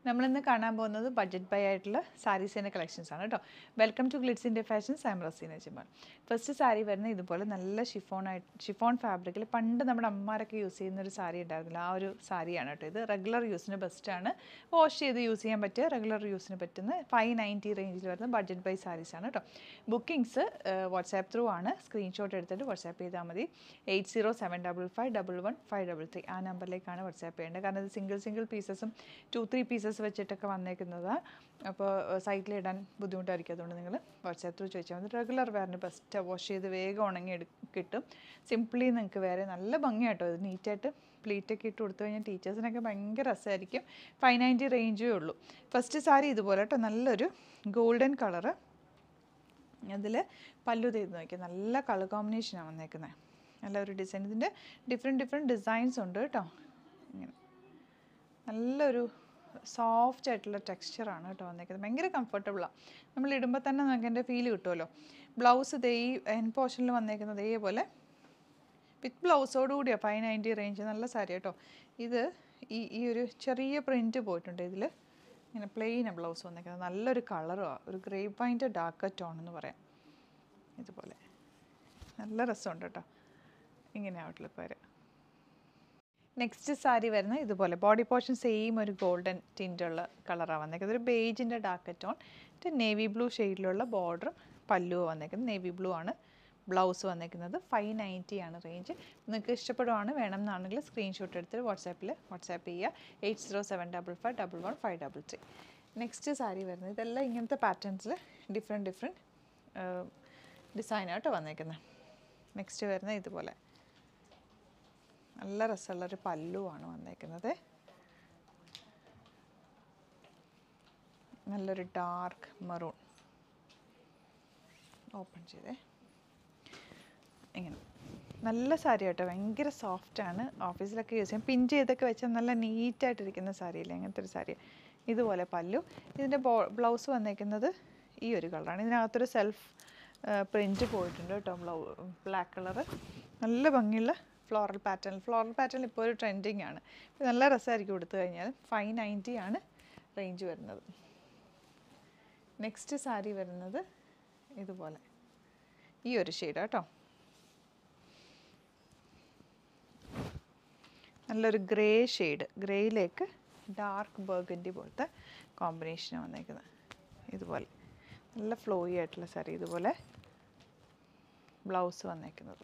നമ്മളിന്ന് കാണാൻ പോകുന്നത് ബഡ്ജറ്റ് ബൈ ആയിട്ടുള്ള സാരീസിൻ്റെ കളക്ഷൻസ് ആണ് കേട്ടോ welcome to Glitz India Fashions I'm Razeena Jiman first sari വരുന്നത് ഇതുപോലെ നല്ല ഷിഫോൺ ആയിട്ട് ഷിഫോൺ ഫാബ്രിക്കിൽ പണ്ട് നമ്മുടെ അമ്മമാരൊക്കെ യൂസ് ചെയ്യുന്ന ഒരു സാരി ഉണ്ടായിരുന്നില്ല ആ ഒരു സാരിയാണ് കേട്ടോ ഇത് റെഗുലർ യൂസിന് ബെസ്റ്റാണ് വാഷ് ചെയ്ത് യൂസ് ചെയ്യാൻ പറ്റിയ റെഗുലർ യൂസിന് പറ്റുന്ന ഫൈവ് നയൻറ്റി റേഞ്ചിൽ വരുന്ന ബഡ്ജറ്റ് ബൈ സാരീസ് ആണ് കേട്ടോ ബുക്കിംഗ്സ് വാട്സാപ്പ് ത്രൂ ആണ് സ്ക്രീൻഷോട്ട് എടുത്തിട്ട് വാട്സാപ്പ് ചെയ്താൽ മതി eight zero seven double five double one five double three ആ നമ്പറിലേക്കാണ് വാട്സാപ്പ് ചെയ്യേണ്ടത് കാരണം ഇത് സിംഗിൾ സിംഗിൾ പീസസും ടു ത്രീ പീസസ് വെച്ചിട്ടൊക്കെ വന്നേക്കുന്നത് അപ്പോൾ സൈറ്റിൽ ഇടാൻ ബുദ്ധിമുട്ടായിരിക്കും അതുകൊണ്ട് നിങ്ങൾ വാട്സാപ്പ് ത്രൂ ചോദിച്ചാൽ മതി റെഗുലർ വെയറിന് ബെസ്റ്റ് വാഷ് ചെയ്ത് വേഗം ഉണങ്ങി എടു കിട്ടും സിംപ്ലി നിങ്ങൾക്ക് വേറെ നല്ല ഭംഗിയാട്ടോ ഇത് നീറ്റായിട്ട് പ്ലീറ്റൊക്കെ ഇട്ട് കൊടുത്തു കഴിഞ്ഞാൽ ടീച്ചേഴ്സിനൊക്കെ ഭയങ്കര രസമായിരിക്കും ഫൈവ് നയൻറ്റി റേഞ്ചേ ഉള്ളൂ ഫസ്റ്റ് സാരി ഇതുപോലെ കേട്ടോ നല്ലൊരു ഗോൾഡൻ കളറ് അതിൽ പല്ലു ചെയ്ത് നോക്കിയാൽ നല്ല കളർ കോമ്പിനേഷനാണ് വന്നേക്കുന്നത് നല്ല ഒരു ഡിസൈൻ ഇതിൻ്റെ ഡിഫറെൻറ്റ് ഡിഫറെൻറ്റ് ഡിസൈൻസ് ഉണ്ട് കേട്ടോ ഇങ്ങനെ നല്ലൊരു സോഫ്റ്റ് ആയിട്ടുള്ള ടെക്സ്ചറാണ് കേട്ടോ വന്നേക്കുന്നത് ഭയങ്കര കംഫർട്ടബിളാണ് നമ്മൾ ഇടുമ്പോൾ തന്നെ നമുക്ക് എൻ്റെ ഫീൽ കിട്ടുമല്ലോ ബ്ലൗസ് ദേ ഈ എൻ പോർഷനിൽ വന്നേക്കുന്നത് ഇതേപോലെ വിത്ത് ബ്ലൗസോട് കൂടിയാണ് ഫൈവ് നയൻറ്റി റേഞ്ച് നല്ല സാരി കേട്ടോ ഇത് ഈ ഈ ഒരു ചെറിയ പ്രിൻറ്റ് പോയിട്ടുണ്ട് ഇതിൽ ഇങ്ങനെ പ്ലെയിൻ ബ്ലൗസ് വന്നേക്കുന്നത് നല്ലൊരു കളറുമാണ് ഒരു ഗ്രേ പൈൻ്റെ ഡാർക്ക് ടോൺ എന്ന് പറയാം ഇതുപോലെ നല്ല രസമുണ്ട് കേട്ടോ ഇങ്ങനെ ഔട്ട്ലുക്ക് വരാം നെക്സ്റ്റ് സാരി വരുന്നത് ഇതുപോലെ ബോഡി പോർഷൻ സെയിം ഒരു ഗോൾഡൻ ടിൻ്റുള്ള കളറാണ് വന്നേക്കുന്നത് ഒരു ബേജിൻ്റെ ഡാർക്ക് ടോൺ നേവി ബ്ലൂ ഷെയ്ഡിലുള്ള ബോർഡറും പല്ലുവും വന്നേക്കുന്നത് നേവി ബ്ലൂ ആണ് ബ്ലൗസ് വന്നേക്കുന്നത് ഫൈവ് നയൻറ്റി ആണ് റേഞ്ച് നിങ്ങൾക്ക് ഇഷ്ടപ്പെടുവാണ് വേണം എന്നാണെങ്കിൽ സ്ക്രീൻഷോട്ട് എടുത്തിട്ട് വാട്സാപ്പിൽ വാട്സാപ്പ് ചെയ്യുക eight zero seven double five double one five double three next sari വരുന്നത് ഇതെല്ലാം ഇങ്ങനത്തെ പാറ്റേൺസിൽ ഡിഫറെൻറ്റ് ഡിഫറെൻറ്റ് ഡിസൈനായിട്ട് വന്നേക്കുന്നത് നെക്സ്റ്റ് വരുന്നത് ഇതുപോലെ നല്ല രസമുള്ളൊരു പല്ലുവാണ് വന്നേക്കുന്നത് നല്ലൊരു ഡാർക്ക് മെറൂൺ ഓപ്പൺ ചെയ്തേ ഇങ്ങനെ നല്ല സാരി കേട്ടോ ഭയങ്കര സോഫ്റ്റാണ് ഓഫീസിലൊക്കെ യൂസ് ചെയ്യാം പിൻ ചെയ്തൊക്കെ വെച്ചാൽ നല്ല നീറ്റായിട്ടിരിക്കുന്ന സാരിയല്ലേ അങ്ങനത്തെ ഒരു സാരി ഇതുപോലെ പല്ലു ഇതിൻ്റെ ബോ ബ്ലൗസ് വന്നേക്കുന്നത് ഈ ഒരു കളറാണ് ഇതിനകത്തൊരു സെൽഫ് പ്രിൻറ്റ് പോയിട്ടുണ്ട് കേട്ടോ ബ്ലൗ ബ്ലാക്ക് കളറ് നല്ല ഭംഗിയുള്ള ഫ്ലോറൽ പാറ്റേൺ ഫ്ലോറൽ പാറ്റേൺ ഇപ്പോൾ ഒരു ട്രെൻഡിങ് ആണ് ഇത് നല്ല രസമായിരിക്കും കൊടുത്തു കഴിഞ്ഞാൽ ഫൈവ് നയൻറ്റി ആണ് റേഞ്ച് വരുന്നത് നെക്സ്റ്റ് സാരി വരുന്നത് ഇതുപോലെ ഈ ഒരു ഷെയ്ഡ് കേട്ടോ നല്ലൊരു ഗ്രേ ഷെയ്ഡ് ഗ്രേയിലേക്ക് ഡാർക്ക് ബർഗൻഡി പോലത്തെ കോമ്പിനേഷനാണ് വന്നേക്കുന്നത് ഇതുപോലെ നല്ല ഫ്ലോയി ആയിട്ടുള്ള സാരി ഇതുപോലെ ബ്ലൗസ് വന്നേക്കുന്നത്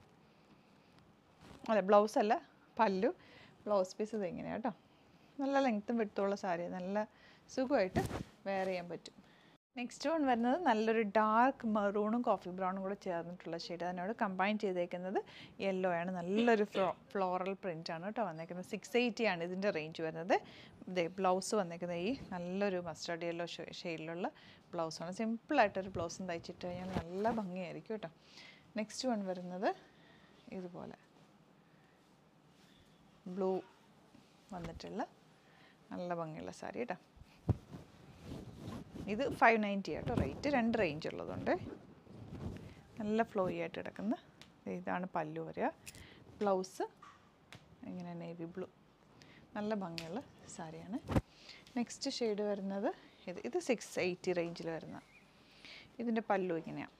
അതെ ബ്ലൗസ് അല്ല പല്ലു ബ്ലൗസ് പീസ് ഇത് ഇങ്ങനെയാണ് കേട്ടോ നല്ല ലെങ്ത്തും വെട്ടുള്ള സാരി നല്ല സുഖമായിട്ട് വെയർ ചെയ്യാൻ പറ്റും നെക്സ്റ്റ് വൺ വരുന്നത് നല്ലൊരു ഡാർക്ക് മെറൂണും കോഫി ബ്രൗണും കൂടെ ചേർന്നിട്ടുള്ള ഷെയ്ഡ് അതിനോട് കമ്പൈൻ ചെയ്തേക്കുന്നത് യെല്ലോ ആണ് നല്ലൊരു ഫ്ലോ ഫ്ലോറൽ പ്രിൻ്റ് ആണ് കേട്ടോ വന്നേക്കുന്നത് സിക്സ് എയ്റ്റി ആണ് ഇതിൻ്റെ റേഞ്ച് വരുന്നത് ഇതേ ബ്ലൗസ് വന്നേക്കുന്നത് ഈ നല്ലൊരു മസ്റ്റർഡ് യെല്ലോ ഷെയ്ഡിലുള്ള ബ്ലൗസാണ് സിമ്പിളായിട്ടൊരു ബ്ലൗസും തയ്ച്ചിട്ട് കഴിഞ്ഞാൽ നല്ല ഭംഗിയായിരിക്കും കേട്ടോ നെക്സ്റ്റ് വൺ വരുന്നത് ഇതുപോലെ ബ്ലൂ വന്നിട്ടുള്ള നല്ല ഭംഗിയുള്ള സാരി കേട്ടോ ഇത് ഫൈവ് നയൻറ്റി ആട്ടോ റേറ്റ് രണ്ട് റേഞ്ച് ഉള്ളതുണ്ട് നല്ല ഫ്ലോയി ആയിട്ട് കിടക്കുന്ന ഇതാണ് പല്ലു വരിക ബ്ലൗസ് ഇങ്ങനെ നേവി ബ്ലൂ നല്ല ഭംഗിയുള്ള സാരിയാണ് നെക്സ്റ്റ് ഷെയ്ഡ് വരുന്നത് ഇത് ഇത് സിക്സ് എയ്റ്റി റേഞ്ചിൽ വരുന്ന ഇതിൻ്റെ പല്ലു ഇങ്ങനെയാണ്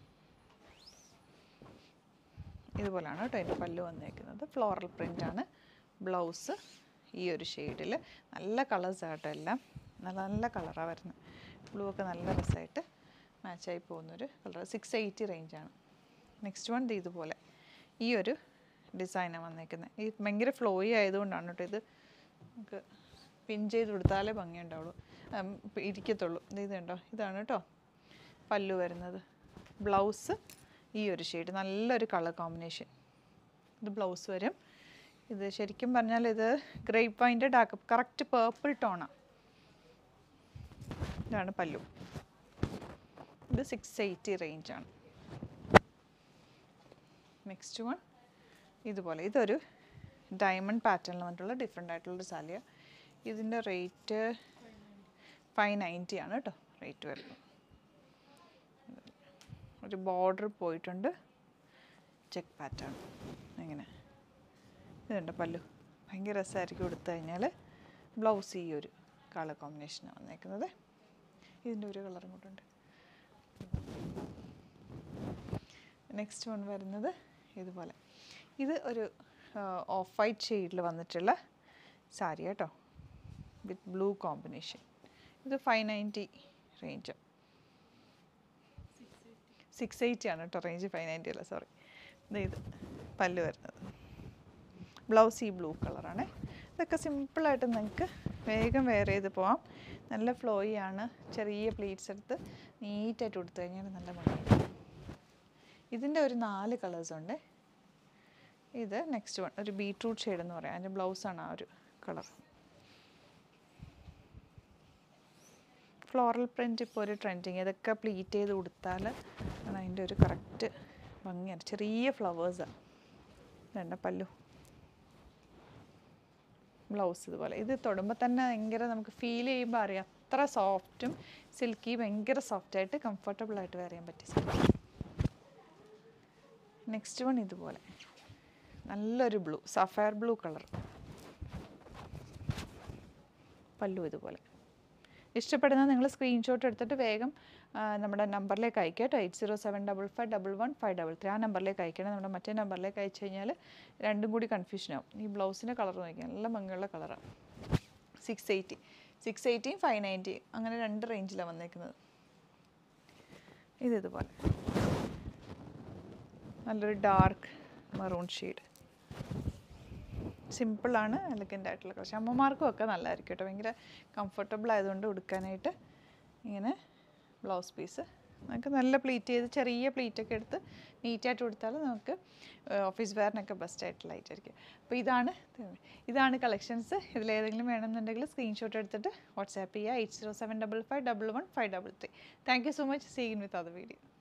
ഇതുപോലെയാണ് കേട്ടോ ഇതിൻ്റെ പല്ലു വന്നേക്കുന്നത് ഫ്ലോറൽ പ്രിൻ്റാണ് ബ്ലൗസ് ഈ ഒരു ഷെയ്ഡിൽ നല്ല കളേഴ്സ് ആട്ടോ എല്ലാം നല്ല നല്ല കളറാണ് വരുന്നത് ബ്ലൂ ഒക്കെ നല്ല രസമായിട്ട് മാച്ചായി പോകുന്നൊരു കളർ സിക്സ് എയ്റ്റി റേഞ്ചാണ് നെക്സ്റ്റ് വൺ ഇതുപോലെ ഈ ഒരു ഡിസൈനാണ് വന്നേക്കുന്നത് ഈ ഭയങ്കര ഫ്ലോയി ആയതുകൊണ്ടാണ് കേട്ടോ ഇത് നമുക്ക് പിൻ ചെയ്ത് കൊടുത്താലേ ഭംഗി ഉണ്ടാവുള്ളൂ ഇരിക്കത്തുള്ളൂ ഇത് ഇതുണ്ടോ ഇതാണ് കേട്ടോ പല്ലു വരുന്നത് ബ്ലൗസ് ഈ ഒരു ഷെയ്ഡ് നല്ലൊരു കളർ കോമ്പിനേഷൻ ഇത് ബ്ലൗസ് വരും ഇത് ശരിക്കും പറഞ്ഞാൽ ഇത് ഗ്രേപ്പ് വൈൻ്റെ ഡാർക്ക് കറക്റ്റ് പേർപ്പിൾ ടോണാണ് ഇതാണ് പല്ലു ഇത് സിക്സ് എയ്റ്റി റേഞ്ചാണ് നെക്സ്റ്റ് വൺ ഇതുപോലെ ഇതൊരു ഡയമണ്ട് പാറ്റേണിൽ വന്നിട്ടുള്ള ഡിഫറെൻ്റ് ആയിട്ടുള്ളൊരു സാലിയ ഇതിൻ്റെ റേറ്റ് ഫൈവ് നയൻറ്റി ആണ് കേട്ടോ റേറ്റ് വരുന്നത് ഒരു ബോർഡർ പോയിട്ടുണ്ട് ചെക്ക് പാറ്റേൺ ഇങ്ങനെ ഇതുണ്ട് പല്ലു ഭയങ്കര രസമായിരിക്കും കൊടുത്തു കഴിഞ്ഞാൽ ബ്ലൗസ് ഈ ഒരു കളർ കോമ്പിനേഷനാണ് വന്നേക്കുന്നത് ഇതിൻ്റെ ഒരു കളറും കൂട്ടുണ്ട് നെക്സ്റ്റ് വൺ വരുന്നത് ഇതുപോലെ ഇത് ഒരു ഓഫ് വൈറ്റ് ഷെയ്ഡിൽ വന്നിട്ടുള്ള സാരി കേട്ടോ വിത്ത് ബ്ലൂ കോമ്പിനേഷൻ ഇത് five ninety range six eighty ആണ് കേട്ടോ റേഞ്ച് ഫൈവ് നയൻറ്റി അല്ല സോറി ഇത് ഇത് പല്ല് വരുന്നത് ബ്ലൗസ് ഈ ബ്ലൂ കളറാണ് ഇതൊക്കെ സിമ്പിളായിട്ട് നിങ്ങൾക്ക് വേഗം വെയർ ചെയ്ത് പോവാം നല്ല ഫ്ലോയി ആണ് ചെറിയ പ്ലീറ്റ്സ് എടുത്ത് നീറ്റായിട്ട് കൊടുത്തു കഴിഞ്ഞാൽ നല്ല ഭംഗിയാണ് ഇതിൻ്റെ ഒരു നാല് കളേഴ്സ് ഉണ്ട് ഇത് നെക്സ്റ്റ് വൺ ഒരു ബീട്രൂട്ട് ഷെയ്ഡ് എന്ന് പറയാം അതിൻ്റെ ബ്ലൗസാണ് ആ ഒരു കളർ ഫ്ലോറൽ പ്രിൻ്റ് ഇപ്പോൾ ഒരു ട്രെൻഡിങ് ഇതൊക്കെ പ്ലീറ്റ് ചെയ്ത് കൊടുത്താൽ ആണ് അതിൻ്റെ ഒരു കറക്റ്റ് ഭംഗിയാണ് ചെറിയ ഫ്ലവേഴ്സാണ് വേണ്ട പല്ലു ബ്ലൗസ് ഇതുപോലെ ഇത് തൊടുമ്പോൾ തന്നെ ഭയങ്കര നമുക്ക് ഫീൽ ചെയ്യുമ്പോൾ അറിയാം അത്ര സോഫ്റ്റും സിൽക്കി ഭയങ്കര സോഫ്റ്റായിട്ട് കംഫർട്ടബിൾ ആയിട്ട് വെയർ ചെയ്യാൻ പറ്റിയ സാരി നെക്സ്റ്റ് വൺ ഇതുപോലെ നല്ലൊരു ബ്ലൂ സഫയർ ബ്ലൂ കളർ പല്ലു ഇതുപോലെ ഇഷ്ടപ്പെടുന്ന നിങ്ങൾ സ്ക്രീൻഷോട്ട് എടുത്തിട്ട് വേഗം ആ, നമ്മുടെ നമ്പറിലേക്ക് അയക്കുക കേട്ടോ eight zero seven double five double one five double three ആ നമ്പറിലേക്ക് അയക്കണം നമ്മുടെ മറ്റേ നമ്പറിലേക്ക് അയച്ചു കഴിഞ്ഞാൽ രണ്ടും കൂടി കൺഫ്യൂഷൻ ആവും ഈ ബ്ലൗസിൻ്റെ കളർ നോക്കിയാൽ നല്ല ഭംഗിയുള്ള കളറാണ് സിക്സ് എയ്റ്റി സിക്സ് എയ്റ്റിയും ഫൈവ് നയൻറ്റി അങ്ങനെ രണ്ട് റേഞ്ചിലാണ് വന്നേക്കുന്നത് ഇത് ഇതുപോലെ നല്ലൊരു ഡാർക്ക് മെറൂൺ ഷെയ്ഡ് സിമ്പിളാണ് എലഗൻ്റ് ആയിട്ടുള്ള കളക്ഷൻ അമ്മമാർക്കും ഒക്കെ നല്ലതായിരിക്കും കേട്ടോ ഭയങ്കര കംഫർട്ടബിൾ ആയതുകൊണ്ട് ഉടുക്കാനായിട്ട് ഇങ്ങനെ ബ്ലൗസ് പീസ് നമുക്ക് നല്ല പ്ലീറ്റ് ചെയ്ത് ചെറിയ പ്ലീറ്റൊക്കെ എടുത്ത് നീറ്റായിട്ട് കൊടുത്താൽ നമുക്ക് ഓഫീസ് വെയറിനൊക്കെ ബെസ്റ്റ് ആയിട്ടുള്ള ആയിട്ടായിരിക്കും അപ്പോൾ ഇതാണ് ഇതാണ് കളക്ഷൻസ് ഇതിലേതെങ്കിലും വേണമെന്നുണ്ടെങ്കിൽ സ്ക്രീൻഷോട്ട് എടുത്തിട്ട് വാട്സാപ്പ് ചെയ്യുക eight zero seven double five double one five double three thank you so much scene with അത് വീഡിയോ